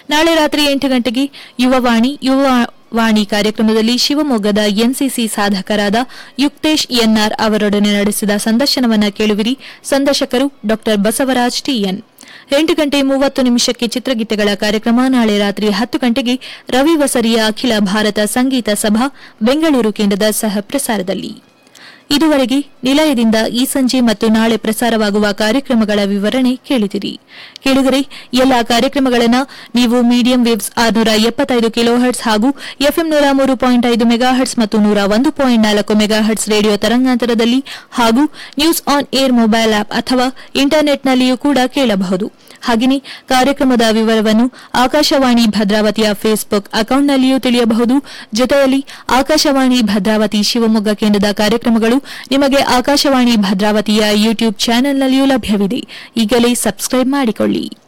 ನಾಳೆ ರಾತ್ರಿ ಎಂಟು ಗಂಟೆಗೆ ಯುವವಾಣಿ ಯುವ ವಾಣಿ ಕಾರ್ಯಕ್ರಮದಲ್ಲಿ ಶಿವಮೊಗ್ಗದ ಎನ್ಸಿಸಿ ಸಾಧಕರಾದ ಯುಕ್ತೇಶ್ ಎನ್ಆರ್ ಅವರೊಡನೆ ನಡೆಸಿದ ಸಂದರ್ಶನವನ್ನ ಕೇಳುವಿರಿ ಸಂದರ್ಶಕರು ಡಾ ಬಸವರಾಜ್ ಟಿಎನ್ ಎಂಟು ಗಂಟೆ ಮೂವತ್ತು ನಿಮಿಷಕ್ಕೆ ಚಿತ್ರಗೀತೆಗಳ ಕಾರ್ಯಕ್ರಮ ನಾಳೆ ರಾತ್ರಿ ಹತ್ತು ಗಂಟೆಗೆ ರವಿ ವಸರಿಯ ಅಖಿಲ ಭಾರತ ಸಂಗೀತ ಸಭಾ ಬೆಂಗಳೂರು ಕೇಂದ್ರದ ಸಹ ಪ್ರಸಾರದಲ್ಲಿ ಇದುವರೆಗೆ ನಿಲಯದಿಂದ ಈ ಸಂಜೆ ಮತ್ತು ನಾಳೆ ಪ್ರಸಾರವಾಗುವ ಕಾರ್ಯಕ್ರಮಗಳ ವಿವರಣೆ ಕೇಳಿದಿರಿ ಕೇಳಿದರೆ ಎಲ್ಲ ಕಾರ್ಯಕ್ರಮಗಳನ್ನು ನೀವು ಮೀಡಿಯಂ ವೇವ್ಸ್ ಆರುನೂರ ಎಪ್ಪತ್ತೈದು ಕಿಲೋಹರ್ಟ್ಸ್ ಹಾಗೂ ಎಫ್ಎಂ ನೂರ ಮೂರು ಪಾಯಿಂಟ್ ಐದು ಮೆಗಾಹರ್ಟ್ಸ್ ಮತ್ತು ನೂರ ಒಂದು ಪಾಯಿಂಟ್ ನಾಲ್ಕು ಮೆಗಾಹರ್ಟ್ಸ್ ರೇಡಿಯೋ ತರಂಗಾಂತರದಲ್ಲಿ ಹಾಗೂ news on air mobile app ಅಥವಾ ಇಂಟರ್ನೆಟ್ನಲ್ಲಿಯೂ ಕೂಡ ಕೇಳಬಹುದು ಹಾಗೆಯೇ ಕಾರ್ಯಕ್ರಮದ ವಿವರವನ್ನು ಆಕಾಶವಾಣಿ ಭದ್ರಾವತಿಯ ಫೇಸ್ಬುಕ್ ಅಕೌಂಟ್ನಲ್ಲಿಯೂ ತಿಳಿಯಬಹುದು ಜೊತೆಯಲ್ಲಿ ಆಕಾಶವಾಣಿ ಭದ್ರಾವತಿ ಶಿವಮೊಗ್ಗ ಕೇಂದ್ರದ ಕಾರ್ಯಕ್ರಮಗಳು ನಿಮಗೆ ಆಕಾಶವಾಣಿ ಭದ್ರಾವತಿಯ ಯೂಟ್ಯೂಬ್ ಚಾನೆಲ್ನಲ್ಲಿಯೂ ಲಭ್ಯವಿದೆ ಈಗಲೇ ಸಬ್ಸ್ಕ್ರೈಬ್ ಮಾಡಿಕೊಳ್ಳಿ